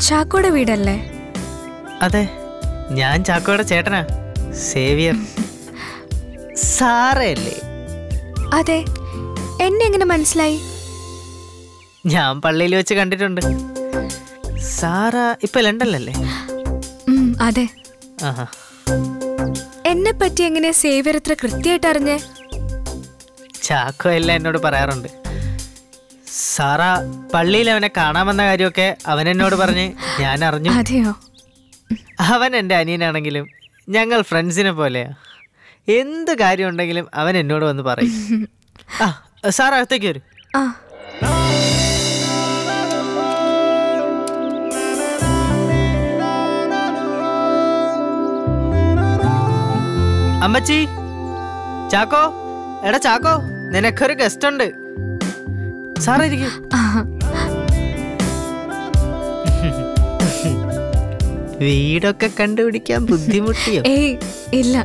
ചാക്കോയുടെ വീടല്ലേ അതെ ഞാൻ ചാക്കോയുടെ ചേട്ടനാ സേവിയർ സാറയല്ലേ അതെ എന്നെ എങ്ങനെ മനസ്സിലായി ഞാൻ പള്ളിയിൽ വെച്ച് കണ്ടിട്ടുണ്ട് സാറ ഇപ്പൊ ലണ്ടനിലല്ലേ ഉം, അതെ ആഹാ എന്നെ പറ്റി എങ്ങനെ സേവിയർ ഇത്ര കൃത്യമായിട്ട് അറിഞ്ഞേ ചാക്കോ എല്ലാം എന്നോട് പറയാറുണ്ട് സാറ പള്ളിയിൽ അവനെ കാണാമെന്ന കാര്യമൊക്കെ അവൻ എന്നോട് പറഞ്ഞ് ഞാൻ അറിഞ്ഞു അതെയോ അവൻ എൻ്റെ അനിയനാണെങ്കിലും ഞങ്ങൾ ഫ്രണ്ട്സിനെ പോലെയാ എന്ത് കാര്യം ഉണ്ടെങ്കിലും അവൻ എന്നോട് വന്ന് പറയും ആ സാർ അകത്തേക്ക് വരും ആ അമ്മച്ചി ചാക്കോ എടാ ചാക്കോ നിനക്കൊരു ഗസ്റ്റ് ഉണ്ട് സാർ ഇരിക്കും ആ. വീടൊക്കെ കണ്ടുപിടിക്കാൻ ബുദ്ധിമുട്ടിയോ ഏയ് ഇല്ല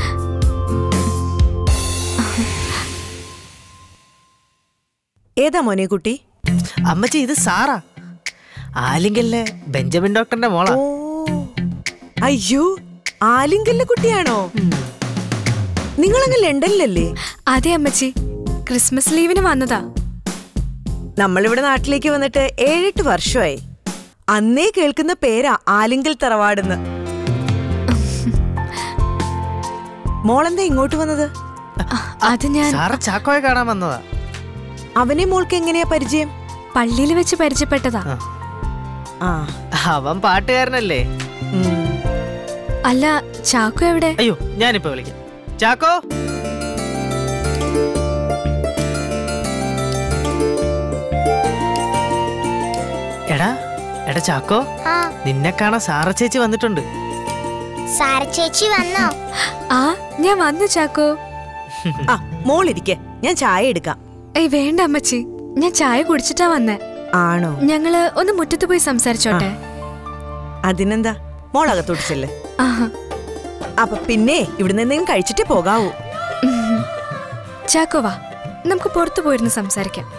ഏതാ മോനെ കുട്ടി അമ്മച്ചി ഇത് സാറാ ആലിങ്കല്ലേ ബെഞ്ചമിൻ ഡോക്ടറിന്റെ മോളാ ഓ അയ്യോ ആലിങ്കല്ല കുട്ടിയാണോ നിങ്ങളങ്ങ് ലണ്ടനിലല്ലേ അതെ അമ്മച്ചി ക്രിസ്മസ് ലീവിന് വന്നതാ നമ്മളിവിടെ നാട്ടിലേക്ക് വന്നിട്ട് ഏഴെട്ട് വർഷമായി അന്നേ കേൾക്കുന്ന പേരാ ആലിങ്കൽ തറവാടെന്ന് മോളെന്താ ഇങ്ങോട്ട് വന്നത് അത് ഞാൻ സാറ ചാക്കോയെ കാണാൻ വന്നതാ അവനെ മോൾക്ക് എങ്ങനെയാ പരിചയം പള്ളിയിൽ വെച്ച് പരിചയപ്പെട്ടതാ ആ അവൻ പാട്ടുകാരനല്ലേ ഉം. അല്ല ചാക്കോ എവിടെ അയ്യോ ഞാനിപ്പോ വിളിക്കാം ചാക്കോ എടാ എടാ ചാക്കോ ആ നിന്നെ കാണാൻ സാറ ചേച്ചി വന്നിട്ടുണ്ട് സാര ചേച്ചി വന്നോ ആ ഞാൻ വന്നു ചാക്കോ ആ മോളിരിക്കെ ഞാൻ ചായ എടുക്കാം ഏയ് വേണ്ട അമ്മച്ചി ഞാൻ ചായ കുടിച്ചിട്ടാ വന്നേ ആണോ ഞങ്ങള് ഒന്ന് മുറ്റത്ത് പോയി സംസാരിച്ചോട്ടെ അതിനെന്താ മോൾ അകത്തോട്ട് ചെല്ല് ആഹാ. അപ്പൊ പിന്നെ ഇവിടുന്ന് എന്തെങ്കിലും കഴിച്ചിട്ടേ പോകാവൂ ഉം. ചാക്കോ വാ നമുക്ക് പുറത്തു പോയിരുന്ന് സംസാരിക്കാം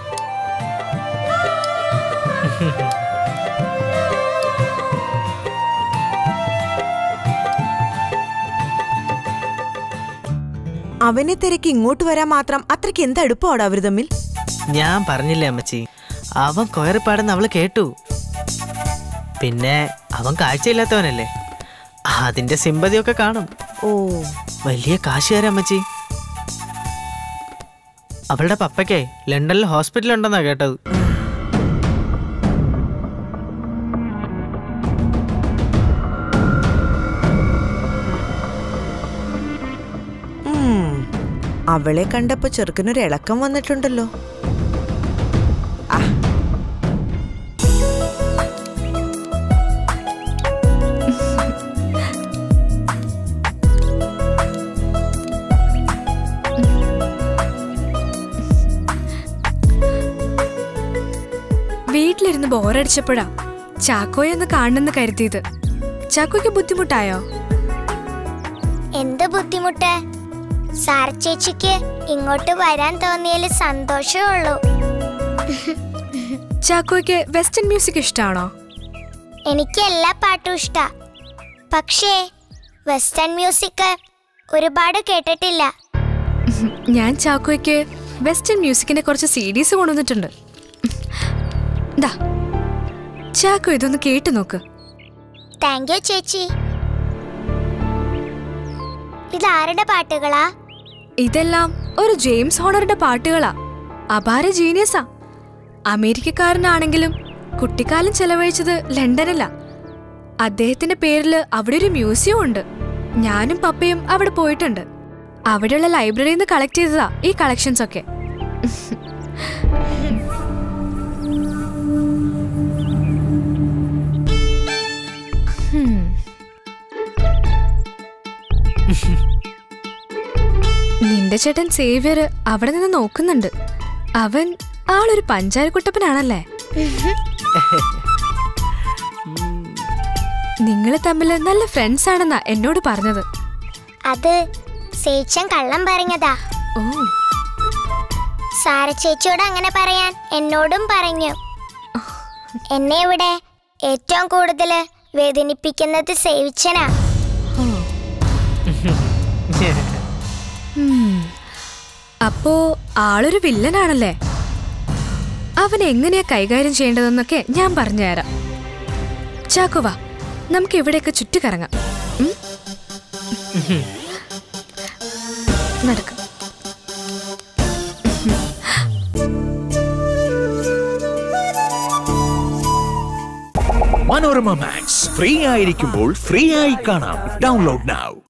അവനെ തിരക്കി ഇങ്ങോട്ട് വരാൻ മാത്രം അത്രയ്ക്ക് എന്ത് അടുപ്പമാടാ അവര് തമ്മിൽ ഞാൻ പറഞ്ഞില്ലേ അമ്മച്ചി അവൻ കൊയറിപ്പാടെന്ന് അവള് കേട്ടു പിന്നെ അവൻ കാഴ്ചയില്ലാത്തവനല്ലേ അതിന്റെ സിമ്പതിയൊക്കെ കാണും ഓ വലിയ കാശുകാരൻ അമ്മച്ചി അവളുടെ പപ്പയ്ക്കേ ലണ്ടനിൽ ഹോസ്പിറ്റൽ ഉണ്ടെന്നാ കേട്ടത് ഉം. അവളെ കണ്ടപ്പോ ചെറുക്കനൊരു ഇളക്കം വന്നിട്ടുണ്ടല്ലോ ആ, വീട്ടിലിരുന്ന് ബോറടിച്ചപ്പോഴാ ചാക്കോയെ ഒന്ന് കാണണമെന്ന് കരുതിയത് ചാക്കോയ്ക്ക് ബുദ്ധിമുട്ടായോ എന്ത് ബുദ്ധിമുട്ട് സാര ചേച്ചിക്ക് ഇങ്ങോട്ട് വരാൻ തോന്നിയതിൽ സന്തോഷമേ ഉള്ളൂ ചാക്കോയ്ക്ക് വെസ്റ്റേൺ മ്യൂസിക് ഇഷ്ടമാണോ എനിക്ക് എല്ലാ പാട്ടും ഇഷ്ടാ പക്ഷേ വെസ്റ്റേൺ മ്യൂസിക് ഒരുപാട് കേട്ടിട്ടില്ല ഞാൻ ചാക്കോയ്ക്ക് വെസ്റ്റേൺ മ്യൂസിക്കിന്റെ കുറച്ച് സി ഡീസ് കൊണ്ടുവന്നിട്ടുണ്ട് ദാ ചാക്കോ ഇതൊന്ന് കേട്ടു നോക്ക് താങ്ക് യു ചേച്ചി ഇതാരുടെ പാട്ടുകളാ ഇതെല്ലാം ഒരു ജെയിംസ് ഹോണറുടെ പാട്ടുകളാ അപാര ജീനിയസാ അമേരിക്കക്കാരനാണെങ്കിലും കുട്ടിക്കാലം ചെലവഴിച്ചത് ലണ്ടനില അദ്ദേഹത്തിന്റെ പേരിൽ അവിടെ ഒരു മ്യൂസിയം ഉണ്ട് ഞാനും പപ്പയും അവിടെ പോയിട്ടുണ്ട് അവിടെയുള്ള ലൈബ്രറിയിൽ നിന്ന് കളക്ട് ചെയ്തതാ ഈ കളക്ഷൻസ് ഒക്കെ ഹും. നിന്റെ ചേട്ടൻ സേവ്യർ അവിടെ നിന്ന് നോക്കുന്നുണ്ട് അവൻ ആളൊരു പഞ്ചാരക്കുട്ടപ്പനാണല്ലേ നിങ്ങൾ തമ്മിൽ നല്ല ഫ്രണ്ട്സ് ആണെന്നാ എന്നോട് പറഞ്ഞത് അത് സേച്ചൻ കള്ളം പറഞ്ഞതാ ഓ സാര ചേച്ചിയോട് അങ്ങനെ പറയാൻ എന്നോടും പറഞ്ഞു എന്നെ ഇവിടെ ഏറ്റവും കൂടുതൽ വേദനിപ്പിക്കുന്നത് സേവിച്ചനാ അപ്പോ ആളൊരു വില്ലനാണല്ലേ അവൻ എങ്ങനെയാ കൈകാര്യം ചെയ്യേണ്ടതെന്നൊക്കെ ഞാൻ പറഞ്ഞുതരാം ചാക്കോവാ നമുക്ക് ഇവിടെയൊക്കെ ചുറ്റിക്കറങ്ങാം ഉം? നടക്കാം മനോരമ മാക്സ് ഫ്രീ ആയിരിക്കുമ്പോൾ ഫ്രീ ആയി കാണാം ഡൗൺലോഡ് now